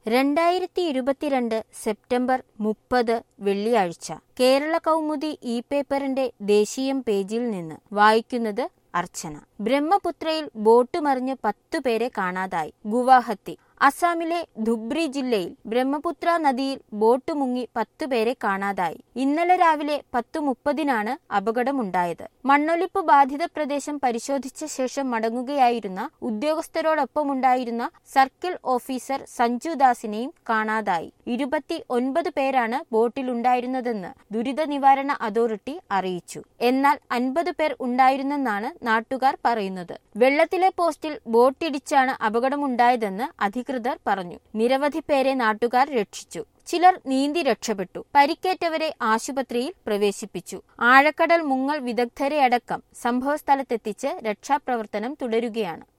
രണ്ടായിരത്തി ഇരുപത്തിരണ്ട് സെപ്റ്റംബർ മുപ്പത് വെള്ളിയാഴ്ച കേരള കൗമുദി ഇ പേപ്പറിന്റെ ദേശീയം പേജിൽ നിന്ന് വായിക്കുന്നത് അർച്ചന ബ്രഹ്മപുത്രയിൽ ബോട്ട് മറിഞ്ഞ് പത്തുപേരെ കാണാതായി ഗുവാഹത്തി അസാമിലെ ധുബ്രി ജില്ലയിൽ ബ്രഹ്മപുത്ര നദിയിൽ ബോട്ട് മുങ്ങി പത്തുപേരെ കാണാതായി ഇന്നലെ രാവിലെ പത്തു മുപ്പതിനാണ് അപകടമുണ്ടായത് മണ്ണൊലിപ്പ് ബാധിത പ്രദേശം പരിശോധിച്ച ശേഷം മടങ്ങുകയായിരുന്ന ഉദ്യോഗസ്ഥരോടൊപ്പമുണ്ടായിരുന്ന സർക്കിൾ ഓഫീസർ സഞ്ജു ദാസിനെയും കാണാതായി ഇരുപത്തി ഒൻപത് പേരാണ് ബോട്ടിലുണ്ടായിരുന്നതെന്ന് ദുരിത നിവാരണ അതോറിറ്റി അറിയിച്ചു എന്നാൽ അൻപത് പേർ ഉണ്ടായിരുന്നെന്നാണ് നാട്ടുകാർ പറയുന്നത് വെള്ളത്തിലെ പോസ്റ്റിൽ ബോട്ടിടിച്ചാണ് അപകടമുണ്ടായതെന്ന് അധികൃതർ പറഞ്ഞു നിരവധി പേരെ നാട്ടുകാർ രക്ഷിച്ചു ചിലർ നീന്തി രക്ഷപ്പെട്ടു പരിക്കേറ്റവരെ ആശുപത്രിയിൽ പ്രവേശിപ്പിച്ചു ആഴക്കടൽ മുങ്ങൽ വിദഗ്ധരെ അടക്കം സംഭവസ്ഥലത്തെത്തിച്ച് രക്ഷാപ്രവർത്തനം തുടരുകയാണ്